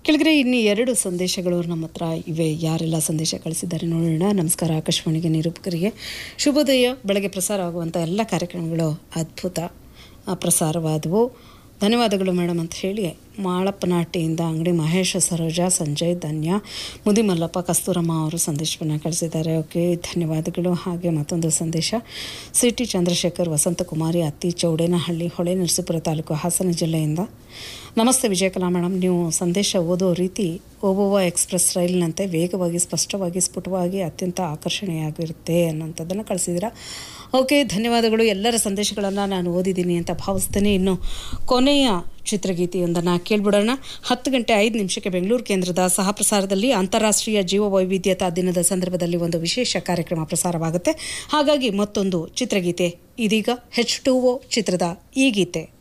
ಕೆಳಗಡೆ ಇನ್ನು ಎರಡು ಸಂದೇಶಗಳು ನಮ್ಮ ಹತ್ರ ಇವೆ ಯಾರೆಲ್ಲ ಸಂದೇಶ ಕಳಿಸಿದ್ದಾರೆ ನೋಡೋಣ ನಮಸ್ಕಾರ ಆಕಾಶವಾಣಿಗೆ ನಿರೂಪಕರಿಗೆ ಶುಭೋದಯ ಬೆಳಗ್ಗೆ ಪ್ರಸಾರ ಆಗುವಂಥ ಎಲ್ಲ ಕಾರ್ಯಕ್ರಮಗಳು ಅದ್ಭುತ ಆ, ಪ್ರಸಾರವಾದವು ಧನ್ಯವಾದಗಳು ಮೇಡಮ್ ಅಂತ ಹೇಳಿ ಮಾಳಪ್ಪನಾಟಿಯಿಂದ ಅಂಗಡಿ ಮಹೇಶ ಸರೋಜ ಸಂಜಯ್ ಧನ್ಯ ಮುದಿ ಮಲ್ಲಪ್ಪ ಕಸ್ತೂರಮ್ಮ ಅವರು ಸಂದೇಶವನ್ನು ಕಳಿಸಿದ್ದಾರೆ ಓಕೆ ಧನ್ಯವಾದಗಳು ಹಾಗೆ ಮತ್ತೊಂದು ಸಂದೇಶ ಸಿ ಟಿ ಚಂದ್ರಶೇಖರ್ ವಸಂತಕುಮಾರಿ ಅತ್ತಿ ಚೌಡೇನಹಳ್ಳಿ ಹೊಳೆ ನರಸೀಪುರ ತಾಲೂಕು ಹಾಸನ ಜಿಲ್ಲೆಯಿಂದ ನಮಸ್ತೆ ವಿಜಯಕಲಾ ಮೇಡಮ್ ನೀವು ಸಂದೇಶ ಓದೋ ರೀತಿ ಓಬವ್ವ ಎಕ್ಸ್ಪ್ರೆಸ್ ರೈಲಿನಂತೆ ವೇಗವಾಗಿ ಸ್ಪಷ್ಟವಾಗಿ ಸ್ಫುಟವಾಗಿ ಅತ್ಯಂತ ಆಕರ್ಷಣೀಯವಾಗಿರುತ್ತೆ ಅನ್ನೋಂಥದ್ದನ್ನು ಕಳಿಸಿದ್ದೀರಾ ಓಕೆ ಧನ್ಯವಾದಗಳು ಎಲ್ಲರ ಸಂದೇಶಗಳನ್ನು ನಾನು ಓದಿದ್ದೀನಿ ಅಂತ ಭಾವಿಸ್ತೇನೆ ಇನ್ನು ಕೊನೆಯ ಚಿತ್ರಗೀತೆಯೊಂದನ್ನು ಕೇಳ್ಬಿಡೋಣ ಹತ್ತು ಗಂಟೆ ಐದು ನಿಮಿಷಕ್ಕೆ ಬೆಂಗಳೂರು ಕೇಂದ್ರದ ಸಹ ಪ್ರಸಾರದಲ್ಲಿ ಅಂತಾರಾಷ್ಟ್ರೀಯ ಜೀವ ವೈವಿಧ್ಯತಾ ದಿನದ ಸಂದರ್ಭದಲ್ಲಿ ಒಂದು ವಿಶೇಷ ಕಾರ್ಯಕ್ರಮ ಪ್ರಸಾರವಾಗುತ್ತೆ ಹಾಗಾಗಿ ಮತ್ತೊಂದು ಚಿತ್ರಗೀತೆ ಇದೀಗ ಹೆಚ್ ಟು ಓ ಚಿತ್ರದ ಈ ಗೀತೆ